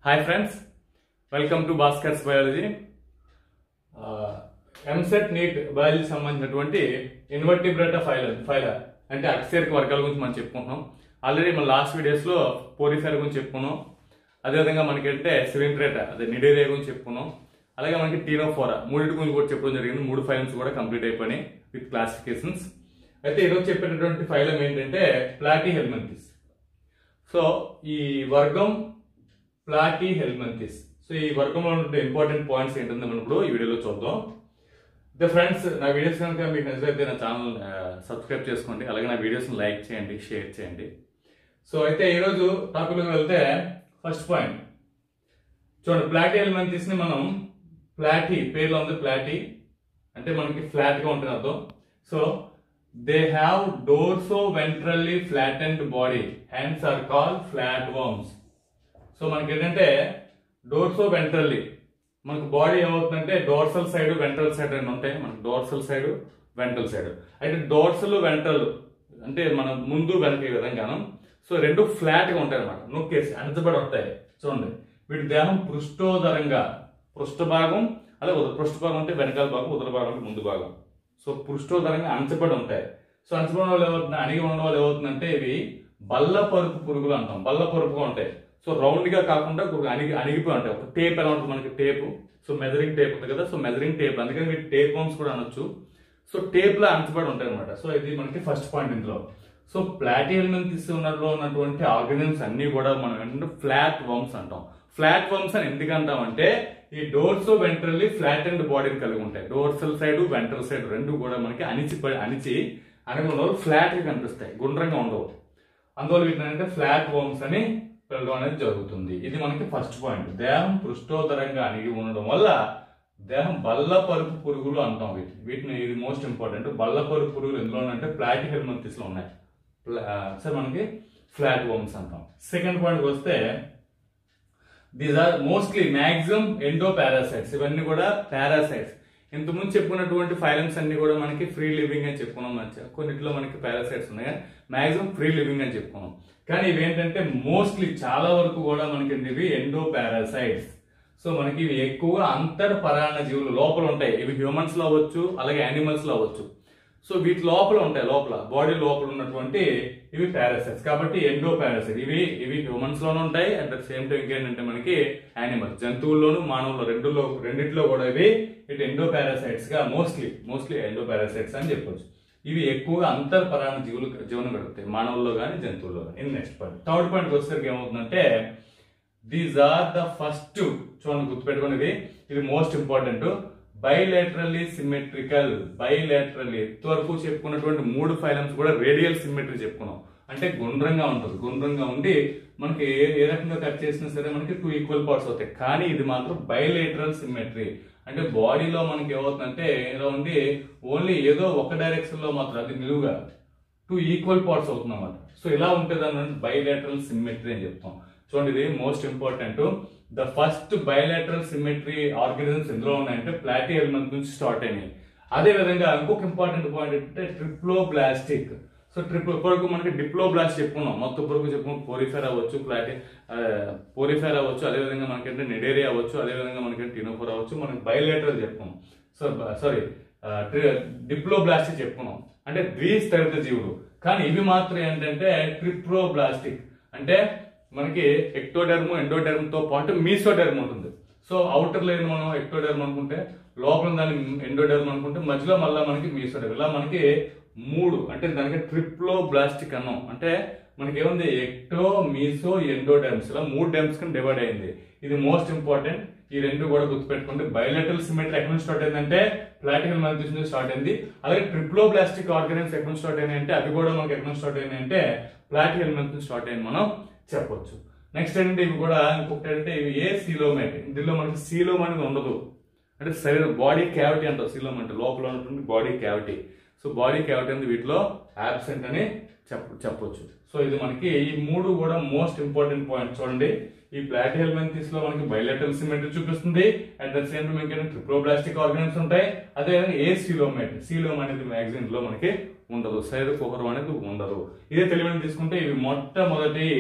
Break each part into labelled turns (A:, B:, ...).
A: hi friends welcome to Bhaskar's biology EAMCET NEET biology సంబంధించినటువంటి invertebrata ఫైలర్ ఫైలర్ అంటే అక్సేరిక్ వర్గాల గురించి మనం చెప్పుకుంటున్నాం ఆల్రెడీ మన లాస్ట్ వీడియోస్లో పోరిఫైర్ గురించి చెప్పుకున్నాం అదేవిధంగా మనకి అంటే సిలిండ్రేటా అదే నిడేరియా గురించి చెప్పుకున్నాం అలాగే మనకి టీనోఫోరా మూడింటి గురించి కూడా చెప్పడం జరిగింది మూడు ఫైల్స్ కూడా కంప్లీట్ అయిపోయినాయి విత్ క్లాసిఫికేషన్స్ అయితే ఈరోజు చెప్పేటటువంటి ఫైలం ఏంటంటే ప్లాటీ హెల్మెంతిస్ సో ఈ వర్గం ప్లాటీ హెల్మెంతిస్ సో ఈ వర్గంలో ఉండే ఇంపార్టెంట్ పాయింట్స్ ఏంటంటే మనం ఇప్పుడు ఈ వీడియోలో చూద్దాం ద ఫ్రెండ్స్ నా వీడియోస్ కనుక మీకు నచ్చితే నా ఛానల్ సబ్స్క్రైబ్ చేసుకోండి అలాగే నా వీడియోస్ని లైక్ చేయండి షేర్ చేయండి సో అయితే ఈరోజు టాపిక్లోకి వెళ్తే ఫస్ట్ పాయింట్ చూడండి ప్లాటీ ఎలిమెంట్స్ ని మనం ప్లాటీ పేర్లో ఉంది ప్లాటీ అంటే మనకి ఫ్లాట్ గా ఉంటుంది అర్థం so they have dorso ventrally flattened body hence are call flat worms so మనకి ఏంటంటే డోర్సో వెంట్రల్లీ మనకు బాడీ ఏమవుతుందంటే డోర్సల్ సైడ్ వెంట్రల్ సైడ్ రెండు ఉంటాయి మనకు డోర్సల్ సైడ్ వెంట్రల్ సైడ్ అయితే డోర్సల్ వెంట్రల్ అంటే మన ముందు వెనక ఈ విధంగాను సో రెండు ఫ్లాట్ గా ఉంటాయి అనమాట నొక్కేసి అణచబడి ఉంటాయి చూడండి వీటి దేహం పృష్ఠోదరంగా పృష్ఠ భాగం అలాగే ఉదర పృష్ఠ భాగం అంటే వెనకాల భాగం ఉదర భాగం అంటే ముందు భాగం సో పృష్ఠోదరంగా అణచబడి ఉంటాయి సో అణచబడిన వాళ్ళు ఏమవుతుంది అణిగి ఉన్న వాళ్ళు ఏమవుతుందంటే ఇవి బల్ల పరుపు పురుగులు అంటాం బల్ల పరుపుగా ఉంటాయి సో రౌండ్ గా కాకుండా కొద్దిగా అణిగి అణిగిపోయి ఉంటాయి ఒక టేప్ ఎలా ఉంటుంది మనకి టేపు సో మెజరింగ్ టేప్ ఉంది కదా సో మెజరింగ్ టేప్ అందుకని వీటి టేప్ హోమ్స్ కూడా అనొచ్చు సో టేప్ లా అంచబడి ఉంటాయి అనమాట సో ఇది మనకి ఫస్ట్ పాయింట్ ఇందులో సో ప్లాటీ ఎలిమెంట్స్ ఉన్నలో ఉన్నటువంటి ఆర్గనిజమ్స్ అన్ని కూడా మనం ఏంటంటే ఫ్లాట్ వర్మ్స్ అంటాం ఫ్లాట్ వర్మ్స్ అని ఎందుకు అంటామంటే ఈ డోర్సో వెంట్రల్లీ ఫ్లాట్ అండ్ బాడీని కలిగి ఉంటాయి డోర్సల్ సైడ్ వెంట్రల్ సైడ్ రెండు కూడా మనకి అణిచి అణిచి అనగా ఫ్లాట్ గా కనిపిస్తాయి గుండ్రంగా ఉండవు అందువల్ల వీటిని అంటే ఫ్లాట్ వర్మ్స్ అని పిలవడం అనేది జరుగుతుంది ఇది మనకి ఫస్ట్ పాయింట్ దేహం పృష్ఠోదరంగా అణిగి ఉండడం వల్ల దేహం బల్ల పరుపు పురుగులు అంటాం వీటిని వీటిని ఇది మోస్ట్ ఇంపార్టెంట్ బల్ల పరుపు పురుగులు ఎందులో అంటే ప్లాటి హెల్మంతిస్ లో ఉన్నాయి సార్ మనకి ఫ్లాట్ వర్మ్స్ అంటాం సెకండ్ పాయింట్ వస్తే these are mostly maximum endoparasites ఇవన్నీ కూడా పారాసైట్స్ ఇంతకుముందు చెప్పుకున్నటువంటి ఫైలమ్స్ అన్ని కూడా మనకి ఫ్రీ లివింగ్ అని చెప్పుకున్నాం మంచిగా కొన్నిట్లో మనకి పారాసైట్స్ ఉన్నాయి కానీ మాక్సిమం ఫ్రీ లివింగ్ అని చెప్పుకున్నాం కానీ ఇవి ఏంటంటే మోస్ట్లీ చాలా వరకు కూడా మనకి ఇవి ఎండో పారాసైట్స్ సో మనకి ఇవి ఎక్కువగా అంతర్ పరాణ జీవులు లోపల ఉంటాయి ఇవి హ్యూమన్స్ లో అవ్వచ్చు అలాగే యానిమల్స్ లో అవ్వచ్చు సో వీటి లోపల ఉంటాయి లోపల బాడీ లోపల ఉన్నటువంటి ఇవి పారాసైట్స్ కాబట్టి ఎండో పారాసైట్ ఇవి ఇవి హ్యూమన్స్ లోనూ ఉంటాయి అట్ ద సేమ్ టైం ఇంకేంటంటే మనకి యానిమల్స్ జంతువుల్లోను మానవుల్లో రెండులో రెండిట్లో కూడా ఇవి ఇటు ఎండో పారాసైట్స్ గా మోస్ట్లీ మోస్ట్లీ ఎండో పారాసైట్స్ అని చెప్పొచ్చు ఇవి ఎక్కువగా అంతర్ పరాణ జీవులు జీవనం గడుపుతాయి మానవుల్లో కానీ జంతువుల్లో కానీ ఇది నెక్స్ట్ పాయింట్ థర్డ్ పాయింట్ వచ్చేసరికి ఏమవుతుందంటే దీస్ ఆర్ ద ఫస్ట్ చూడండి గుర్తుపెట్టుకునేది ఇది most important bilaterally symmetrical bilaterally ఇంతవరకు చెప్పుకున్నటువంటి మూడు ఫైలమ్స్ కూడా రేడియల్ సిమెట్రీ చెప్పుకున్నాం అంటే గుండ్రంగా ఉంటుంది గుండ్రంగా ఉండి మనకి ఏ ఏ రకంగా కట్ చేసినా సరే మనకి టూ ఈక్వల్ పార్ట్స్ అవుతాయి కానీ ఇది మాత్రం బైలేటరల్ సిమెట్రీ అంటే బాడీలో మనకి ఏమవుతుందంటే ఇలా ఉండి ఓన్లీ ఏదో ఒక డైరెక్షన్ లో మాత్రం అది నిలువుగా టూ ఈక్వల్ పార్ట్స్ అవుతుంది అన్నమాట సో ఇలా ఉంటుంది అన్నది బైలేటరల్ సిమెట్రీ అని చెప్తాం చూడండి ఇది most important the first bilateral symmetry organisms ఎందులో ఉన్నాయంటే ప్లాటీ ఎలిమెంట్ నుంచి స్టార్ట్ అయినాయి అదే విధంగా ఇంకొక ఇంపార్టెంట్ పాయింట్ ఏంటంటే ట్రిప్లోబ్లాస్టిక్ సో ట్రిప్లో ఇప్పటివరకు మనకి డిప్లోబ్లాస్ట్ చెప్పుకున్నాం మొత్తం ఇప్పటివరకు చెప్పుకున్నాం పోరిఫెర్ అవ్వచ్చు ప్లాటీ పోరిఫెర్ అవ్వచ్చు అదేవిధంగా మనకంటే నిడేరియా అవ్వచ్చు అదేవిధంగా మనకంటే టినోఫోర్ అవ్వచ్చు మనకి బయోలాటరల్ చెప్పుకున్నాం సో సారీ డిప్లోబ్లాస్టిక్ చెప్పుకున్నాం అంటే ద్విస్తరిత జీవులు కానీ ఇవి మాత్రం ఏంటంటే ట్రిప్లోబ్లాస్టిక్ అంటే మనకి ఎక్టోడెర్మ్ ఎండోడెర్మ్ తో పాటు మీసోడెర్మ్ ఉంటుంది సో అవుటర్ లైన్ మనం ఎక్టోడెర్మ్ అనుకుంటే లోపల దాన్ని ఎండోడెర్మ్ అనుకుంటే మధ్యలో మళ్ళీ మనకి మీసోడెర్మ్ ఇలా మనకి మూడు అంటే దానికి ట్రిప్లో బ్లాస్టిక్ అన్నాం అంటే మనకి ఏముంది ఎక్టో మీసో ఎండోడెర్మ్స్ ఇలా మూడు డెమ్స్ కింద డివైడ్ అయింది ఇది మోస్ట్ ఇంపార్టెంట్ ఈ రెండు కూడా గుర్తుపెట్టుకోండి బయోలెటల్ సిమెట్రీ ఎక్కడ నుంచి స్టార్ట్ అయిందంటే ప్లాటికల్ మల్టిస్ నుంచి స్టార్ట్ అయింది అలాగే ట్రిప్లో బ్లాస్టిక్ ఆర్గనైన్స్ ఎక్కడ నుంచి స్టార్ట్ అయినాయి అంటే అవి కూడా మనకి ఎక్కడ నుంచి స్టార్ట్ అయినాయి అంటే ప్లాటికల్ నుంచి స్టార్ట్ అయింది మనం చెప్పొచ్చు నెక్స్ట్ ఏంటంటే ఇవి కూడా ఇంకొకటి ఏంటంటే ఇవి ఏ సీలోమేట్ దీనిలో మనకి సీలోమ్ అనేది ఉండదు అంటే శరీరం బాడీ క్యావిటీ అంటారు సీలోమ్ అంటే లోపల ఉన్నటువంటి body cavity so body cavity అనేది వీటిలో యాబ్సెంట్ అని చెప్ప చెప్పొచ్చు సో ఇది మనకి ఈ మూడు కూడా మోస్ట్ ఇంపార్టెంట్ పాయింట్ చూడండి ఈ ప్లాటీ హెల్మెంతిస్ లో మనకి బయలెటల్ సిమెట్రీ చూపిస్తుంది అట్ ద సేమ్ టైం ఇంకా ట్రిప్లోబ్లాస్టిక్ ఆర్గనైన్స్ ఉంటాయి అదే ఏ సీలోమేట్ సీలోమ్ అనేది మ్యాగజైన్ లో మనకి ఉండదు శరీర కుహరం అనేది ఉండదు ఇదే తెలివని తీసుకుంటే ఇవి మొట్టమొదటి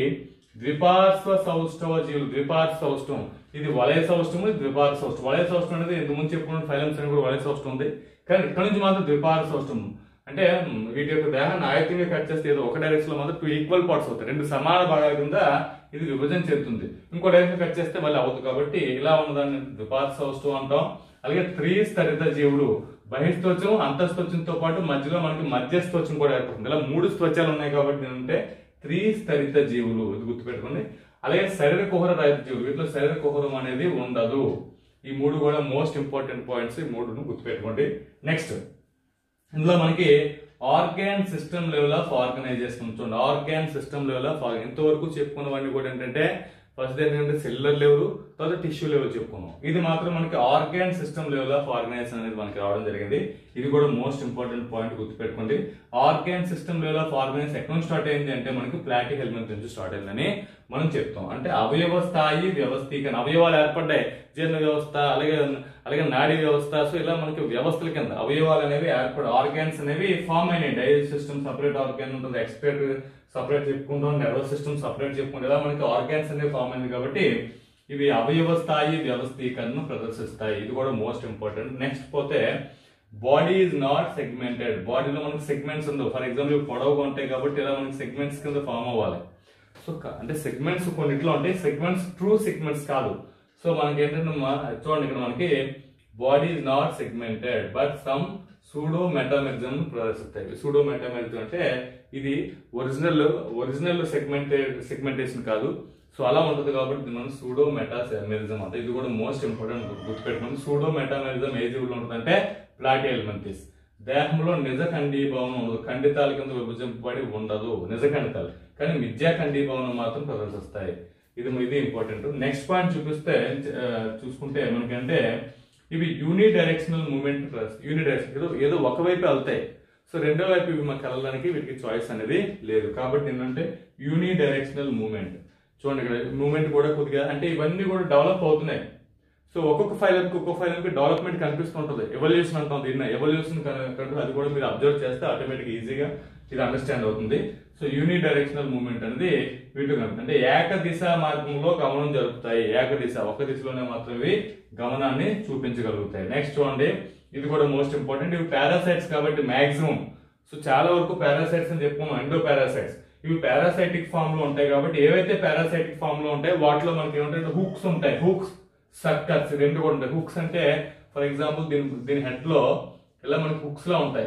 A: ద్విపార్శ్వ సౌష్ఠవ జీవులు ద్విపార్శ్వ సౌష్ఠవం ఇది వలయ సౌష్ఠవం ఇది ద్విపార్శ్వ సౌష్ఠవం వలయ సౌష్ఠవం అనేది ఇంతకు ముందు చెప్పుకున్న ఫైలమ్స్ అని కూడా వలయ సౌష్ఠవం ఉంది కానీ ఇక్కడ నుంచి మాత్రం ద్విపార్శ్వ సౌష్ఠవం అంటే మ్, వీటి యొక్క దేహాన్ని ఆయుధంగా కట్ చేస్తే ఏదో ఒక డైరెక్షన్ లో మాత్రం టూ ఈక్వల్ పార్ట్స్ అవుతాయి రెండు సమాన భాగాల కింద ఇది విభజన చెందుతుంది ఇంకో డైరెక్షన్ కట్ చేస్తే మళ్ళీ అవుతుంది కాబట్టి ఇలా ఉన్నదాన్ని ద్విపార్శ్వ సౌష్ఠవం అంటాం అలాగే త్రీ స్తరిత జీవులు బహిస్తోచం అంతస్తోచంతో పాటు మధ్యలో మనకి మధ్యస్తోచం కూడా ఏర్పడుతుంది ఇలా మూడు స్తోచాలు ఉన్నాయి కాబట్టి ఏంటంటే త్రీ స్తరిత జీవులు ఇది గుర్తుపెట్టుకోండి అలాగే శరీర కుహర రహిత జీవులు వీటిలో శరీర కుహరం అనేది ఉండదు ఈ మూడు కూడా మోస్ట్ ఇంపార్టెంట్ పాయింట్స్ ఈ మూడును గుర్తుపెట్టుకోండి నెక్స్ట్ ఇందులో మనకి organ system level of organisation చూడండి ఆర్గాన్ సిస్టమ్ లెవెల్ ఆఫ్ ఇంతవరకు చెప్పుకున్నవన్నీ కూడా ఏంటంటే ఫస్ట్ ఏంటంటే సెల్యులర్ లెవెల్ తర్వాత టిష్యూ లెవెల్ చెప్పుకున్నాం ఇది మాత్రం మనకి organ system level of organisation అనేది మనకి రావడం జరిగింది ఇది కూడా మోస్ట్ ఇంపార్టెంట్ పాయింట్ గుర్తుపెట్టుకోండి organ system level of organise ఎక్కడ నుంచి స్టార్ట్ అయింది అంటే మనకి ప్లాటిక్ ఎలిమెంట్ నుంచి స్టార్ట్ అయిందని మనం చెప్తాం అంటే అవయవ స్థాయి వ్యవస్థీకరణ అవయవాలు ఏర్పడ్డాయి జీర్ణ వ్యవస్థ అలాగే అలాగే నాడీ వ్యవస్థ సో ఇలా మనకి వ్యవస్థల కింద అవయవాలు అనేవి ఏర్పడ ఆర్గాన్స్ అనేవి ఫామ్ అయినాయి డైజెస్ట్ సిస్టమ్ సపరేట్ ఆర్గాన్ ఉంటుంది ఎక్స్పర్ట్ సపరేట్ చెప్పుకుంటాం నర్వస్ సిస్టమ్ సపరేట్ చెప్పుకుంటాం ఇలా మనకి ఆర్గాన్స్ అనేవి ఫామ్ అయింది కాబట్టి ఇవి అవయవ స్థాయి వ్యవస్థీకరణను ప్రదర్శిస్తాయి ఇది కూడా మోస్ట్ ఇంపార్టెంట్ నెక్స్ట్ పోతే బాడీ ఈజ్ నాట్ సెగ్మెంటెడ్ బాడీలో మనకి సెగ్మెంట్స్ ఉండవు ఫర్ ఎగ్జాంపుల్ పొడవుగా ఉంటాయి కాబట్టి ఇలా మనకి సెగ్మెంట్స్ కింద ఫామ్ అవ్వాలి సో క- అంటే సెగ్మెంట్స్ కొన్నిట్లో ఉంటాయి సెగ్మెంట్స్ ట్రూ సెగ్మెంట్స్ కాదు సో మనకి ఏంటంటే మా- చూడండి ఇక్కడ మనకి body is not segmented but some pseudo metamerism ప్రదర్శిస్తాయి సూడో మెటామెరిజం అంటే ఇది ఒరిజినల్ ఒరిజినల్ సెగ్మెంటెడ్ సెగ్మెంటేషన్ కాదు సో అలా ఉంటుంది కాబట్టి దీన్ని మనం సూడో మెటామెరిజం అంటే ఇది కూడా మోస్ట్ ఇంపార్టెంట్ గుర్తుపెట్టుకోండి సూడో మెటామెరిజం ఏ జీవులు ఉంటుందంటే ప్లాటి ఎలిమెంటిస్ దేహంలో నిజ ఖండీభవనం ఉండదు ఖండితాల కింద విభజింపబడి ఉండదు నిజ ఖండితాలు కానీ మిథ్యా ఖండీభవనం మాత్రం ప్రదర్శిస్తాయి ఇది ఇది ఇంపార్టెంట్ నెక్స్ట్ పాయింట్ చూపిస్తే ఆ, చూసుకుంటే మనకంటే ఇవి unidirectional movement plus unidirection ఏదో ఏదో ఒకవైపు వెళ్తాయి సో రెండో వైపు ఇవి మాకు వెళ్ళడానికి వీటికి చాయిస్ అనేది లేదు కాబట్టి ఏంటంటే యూని డైరెక్షనల్ మూమెంట్ చూడండి ఇక్కడ మూమెంట్ కూడా కొద్దిగా అంటే ఇవన్నీ కూడా డెవలప్ అవుతున్నాయి సో ఒక్కొక్క ఫైల్ ఒక్కొక్క ఫైల్ డెవలప్మెంట్ కనిపిస్తుంటుంది ఎవల్యూషన్ అంటాం దీన్ని ఎవల్యూషన్ అది కూడా మీరు అబ్జర్వ్ చేస్తే ఆటోమేటిక్ ఈజీగా ఇది అండర్స్టాండ్ అవుతుంది సో యూని డైరెక్షనల్ మూవ్మెంట్ అనేది వీటిలో కనిపిస్తుంది అంటే ఏక దిశ మార్గంలో గమనం జరుపుతాయి ఏక దిశ ఒక దిశలోనే మాత్రమే గమనాన్ని చూపించగలుగుతాయి నెక్స్ట్ చూడండి ఇది కూడా మోస్ట్ ఇంపార్టెంట్ ఇవి పారాసైట్స్ కాబట్టి మాక్సిమం సో చాలా వరకు పారాసైట్స్ అని చెప్పుకున్నాం ఎండో పారాసైట్స్ ఇవి పారాసైటిక్ ఫామ్ లో ఉంటాయి కాబట్టి ఏవైతే పారాసైటిక్ ఫామ్ లో ఉంటాయో వాటిలో మనకి ఏమంటే హుక్స్ ఉంటాయి హుక్స్ సక్కర్స్ రెండు కూడా ఉంటాయి హుక్స్ అంటే ఫర్ ఎగ్జాంపుల్ దీని దీని హెడ్ లో ఇలా మనకి హుక్స్ లా ఉంటాయి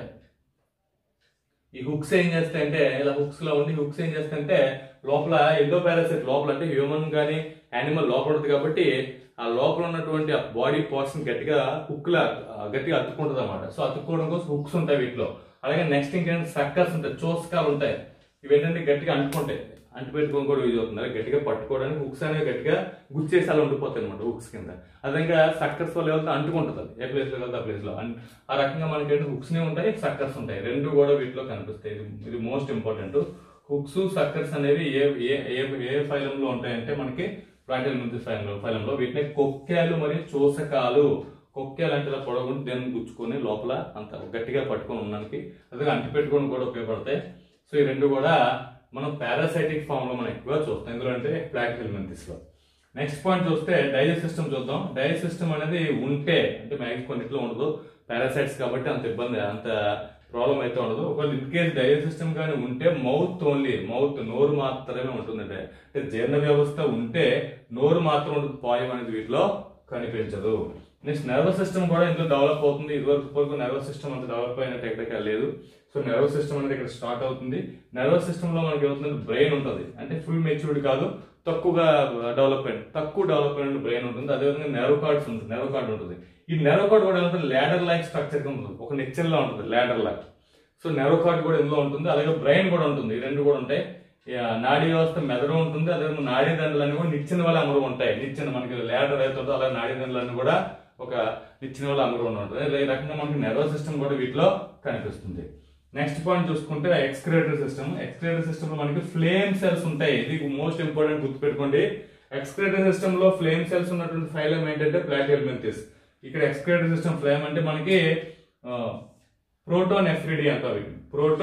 A: ఈ హుక్స్ ఏం చేస్తాయంటే ఇలా హుక్స్ లో ఉండి హుక్స్ ఏం చేస్తాయంటే లోపల ఎండో పారాసైట్ లోపల అంటే హ్యూమన్ కానీ యానిమల్ లోపల ఉంటుంది కాబట్టి ఆ లోపల ఉన్నటువంటి ఆ బాడీ పోర్షన్ గట్టిగా హుక్ లా ఆ, గట్టిగా అతుక్కుంటుంది అనమాట సో అతుక్కోవడం కోసం హుక్స్ ఉంటాయి వీటిలో అలాగే నెక్స్ట్ ఇంకేంటి సక్కర్స్ ఉంటాయి చోస్కాలు ఉంటాయి ఇవి ఏంటంటే గట్టిగా అంటుకుంటాయి అంటిపెట్టుకొని కూడా యూజ్ అవుతుంది అలాగే గట్టిగా పట్టుకోవడానికి హుక్స్ అనేవి గట్టిగా గుచ్చేసి అలా ఉండిపోతాయి అనమాట హుక్స్ కింద అదే ఇంకా సక్కర్స్ వల్ల వెళ్తే అంటుకుంటుంది అది ఏ ప్లేస్ లో వెళ్తే ఆ ప్లేస్ లో అన్- ఆ రకంగా మనకి ఏంటి హుక్స్ నే ఉంటాయి సక్కర్స్ ఉంటాయి రెండు కూడా వీటిలో కనిపిస్తాయి ఇది ఇది మోస్ట్ ఇంపార్టెంట్ హుక్స్ సక్కర్స్ అనేవి ఏ ఏ ఏ ఏ ఫైలం లో ఉంటాయంటే మనకి ప్రాక్టికల్ నుంచి ఫైలం ఫైలంలో వీటిని కొక్కేలు మరియు చూసకాలు కొక్కేలు అంటే ఇలా పొడవుండి దేన్ని గుచ్చుకొని లోపల అంత గట్టిగా పట్టుకొని ఉండడానికి అదే అంటి పెట్టుకొని కూడా ఉపయోగపడతాయి సో ఈ రెండు కూడా మనం పారాసైటిక్ ఫామ్ లో మనం ఎక్కువగా చూస్తాం ఎందులో అంటే ప్లాక్ ఎలిమెంటిస్ లో నెక్స్ట్ పాయింట్ చూస్తే డైజెస్ట్ సిస్టమ్ చూద్దాం డైజెస్ట్ సిస్టమ్ అనేది ఉంటే అంటే మ్యాక్స్ కొన్నిట్లో ఉండదు పారాసైట్స్ కాబట్టి అంత ఇబ్బంది అంత ప్రాబ్లం అయితే ఉండదు ఒకవేళ ఇన్ కేస్ డైజెస్ట్ సిస్టమ్ కానీ ఉంటే మౌత్ ఓన్లీ మౌత్ నోరు మాత్రమే ఉంటుందంటే అంటే జీర్ణ వ్యవస్థ ఉంటే నోరు మాత్రం ఉంటుంది పాయం అనేది వీటిలో కనిపించదు నెక్స్ట్ నర్వస్ సిస్టమ్ కూడా ఇందులో డెవలప్ అవుతుంది ఇదివరకు వరకు నర్వస్ సిస్టమ్ అంత డెవలప్ అయిన టెక్నికల్ లేదు సో నర్వస్ సిస్టమ్ అనేది ఇక్కడ స్టార్ట్ అవుతుంది నర్వస్ సిస్టమ్ లో మనకి ఏమవుతుంది బ్రెయిన్ ఉంటుంది అంటే ఫుల్ మెచ్యూర్డ్ కాదు తక్కువగా డెవలప్మెంట్ తక్కువ డెవలప్మెంట్ బ్రెయిన్ ఉంటుంది అదేవిధంగా నెర్వ్ కార్డ్స్ ఉంటుంది నెర్వ్ కార్డ్ ఉంటుంది ఈ నెర్వ్ కార్డ్ కూడా ఉంటుంది ల్యాడర్ లైక్ స్ట్రక్చర్ ఉంటుంది ఒక నిచ్చెన్ లా ఉంటుంది ladder like so nerve cord కూడా ఇందులో ఉంటుంది అలాగే బ్రెయిన్ కూడా ఉంటుంది ఈ రెండు కూడా ఉంటాయి ఇక నాడీ వ్యవస్థ మెదడు ఉంటుంది అదే నాడీ దండలన్నీ కూడా నిచ్చిన వల్ల అమరు ఉంటాయి నిచ్చిన మనకి లేటర్ అవుతుందో అలాగే నాడీ దండలన్నీ కూడా ఒక నిచ్చిన వల్ల అమరు ఉంటుంది ఇలా ఈ రకంగా మనకి నెర్వస్ సిస్టమ్ కూడా వీటిలో కనిపిస్తుంది నెక్స్ట్ పాయింట్ చూసుకుంటే ఎక్స్క్రేటరీ సిస్టమ్ ఎక్స్క్రేటరీ సిస్టమ్ లో మనకి ఫ్లేమ్ సెల్స్ ఉంటాయి ఇది మోస్ట్ ఇంపార్టెంట్ గుర్తుపెట్టుకోండి ఎక్స్క్రేటరీ సిస్టమ్ లో ఫ్లేమ్ సెల్స్ ఉన్నటువంటి ఫైలం ఏంటంటే ప్లాటియల్మెంతిస్ ఇక్కడ ఎక్స్క్రేటరీ సిస్టమ్ ఫ్లేమ్ అంటే మనకి ప్రోటో నెఫ్రిడి అంటారు ప్రోటో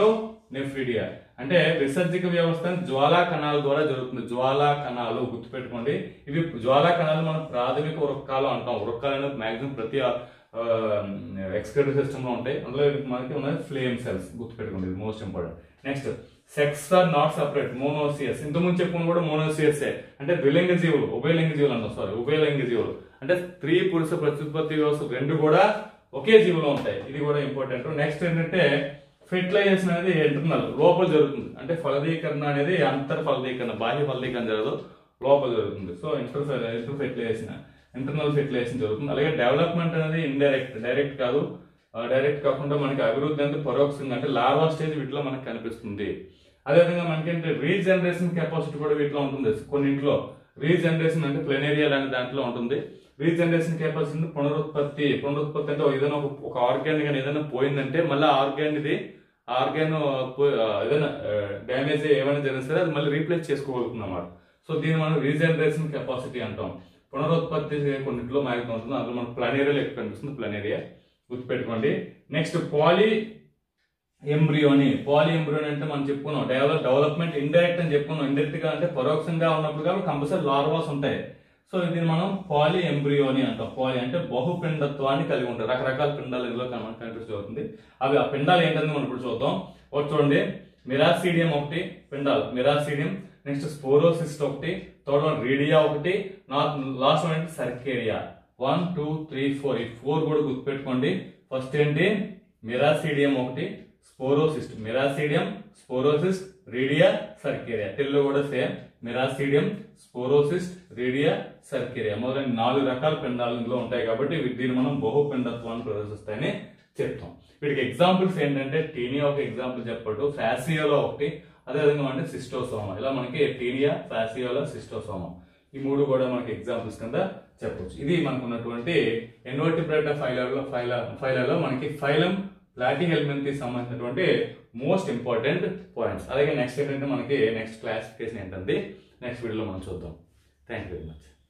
A: నెఫ్రిడియా అంటే విసర్జక వ్యవస్థ జ్వాలా కణాల ద్వారా జరుగుతుంది జ్వాలా కణాలు గుర్తుపెట్టుకోండి ఇవి జ్వాలా కణాలు మనం ప్రాథమిక వృక్కాలు అంటాం వృక్కాలు అనేది మాక్సిమం ప్రతి ఎక్స్క్రేటివ్ సిస్టమ్ లో ఉంటాయి అందులో మనకి ఉన్నది ఫ్లేమ్ సెల్స్ గుర్తుపెట్టుకోండి ఇది most important next sex are not separate monoecious ఇంతకుముందు చెప్పుకున్న కూడా మోనోసియస్ అంటే ద్విలింగ జీవులు ఉభయలింగ జీవులు అన్నాం సారీ ఉభయలింగ జీవులు అంటే స్త్రీ పురుష ప్రత్యుత్పత్తి వ్యవస్థ రెండు కూడా ఒకే జీవులో ఉంటాయి ఇది కూడా ఇంపార్టెంట్ నెక్స్ట్ ఏంటంటే ఫెర్టిలైజేషన్ అనేది ఇంటర్నల్ లోపల జరుగుతుంది అంటే ఫలదీకరణ అనేది అంతర్ ఫలదీకరణ బాహ్య ఫలదీకరణ జరగదు లోపల జరుగుతుంది so inter inter fertilisation internal fertilisation జరుగుతుంది అలాగే డెవలప్మెంట్ అనేది ఇండైరెక్ట్ డైరెక్ట్ కాదు డైరెక్ట్ కాకుండా మనకి అభివృద్ధి అనేది పరోక్షంగా అంటే లార్వా స్టేజ్ వీటిలో మనకు కనిపిస్తుంది అదేవిధంగా మనకేంటి రీజనరేషన్ కెపాసిటీ కూడా వీటిలో ఉంటుంది కొన్నింట్లో రీజనరేషన్ అంటే ప్లెనేరియా అనే దాంట్లో ఉంటుంది రీజనరేషన్ కెపాసిటీ పునరుత్పత్తి పునరుత్పత్తి అంటే ఏదైనా ఒక ఒక ఆర్గాన్ కానీ ఏదైనా పోయిందంటే మళ్ళీ ఆర్గాన్ ఇది ఆర్గాన్ ఏదైనా డ్యామేజ్ ఏమైనా జరిగినా సరే అది మళ్ళీ రీప్లేస్ చేసుకోగలుగుతుంది అన్నమాట సో దీన్ని మనం రీజనరేషన్ కెపాసిటీ అంటాం పునరుత్పత్తి కొన్నిట్లో మ్యాక్సిమం ఉంటుంది అందులో మనకు ప్లానేరియాలో ఎక్కువ కనిపిస్తుంది ప్లానేరియా గుర్తుపెట్టుకోండి next polyembryony polyembryony అంటే మనం చెప్పుకున్నాం డెవలప్ డెవలప్మెంట్ ఇండైరెక్ట్ అని చెప్పుకున్నాం ఇండైరెక్ట్ గా అంటే పరోక్షంగా ఉన్నప్పుడు కాబట్టి కంపల్సరీ లార్వాస్ ఉంటాయి సో దీన్ని మనం పాలీ ఎంబ్రియోని అంటాం పాలీ అంటే బహుపిండత్వాన్ని కలిగి ఉంటాయి రకరకాల పిండాలు ఇందులో కన- కనిపిస్తూ అవుతుంది అవి ఆ పిండాలు ఏంటని మనం ఇప్పుడు చూద్దాం ఒకటి చూడండి మిరాసీడియం ఒకటి పిండాలు మిరాసీడియం నెక్స్ట్ స్పోరోసిస్ట్ ఒకటి థర్డ్ వన్ రీడియా ఒకటి లాస్ట్ వన్ ఏంటి cercaria one two three four ఈ ఫోర్ కూడా గుర్తుపెట్టుకోండి ఫస్ట్ ఏంటి మిరాసీడియం ఒకటి sporocyst miracidium sporocyst redia cercaria తెలుగులో కూడా same miracidium sporocyst redia cercaria మొదలైన నాలుగు రకాల పిండాలు ఇందులో ఉంటాయి కాబట్టి వీ- దీన్ని మనం బహుపిండత్వాన్ని ప్రదర్శిస్తాయని చెప్తాం వీటికి ఎగ్జాంపుల్స్ ఏంటంటే టీనియా ఒక ఎగ్జాంపుల్ చెప్పట్టు ఫ్యాసియోలో ఒకటి అదేవిధంగా అంటే సిస్టోసోమా ఇలా మనకి టీనియా ఫ్యాసియోలో సిస్టోసోమా ఈ మూడు కూడా మనకి ఎగ్జాంపుల్స్ కింద చెప్పొచ్చు ఇది మనకు ఉన్నటువంటి ఎన్వర్టిబ్రేటా ఫైలర్లో ఫైలర్ ఫైలర్లో మనకి ఫైలం ప్లాటి హెల్మెంట్కి సంబంధించినటువంటి మోస్ట్ ఇంపార్టెంట్ పాయింట్స్ అలాగే నెక్స్ట్ ఏంటంటే మనకి నెక్స్ట్ క్లాసిఫికేషన్ ఏంటంటే నెక్స్ట్ వీడియోలో మనం చూద్దాం థ్యాంక్ యూ వెరీ మచ్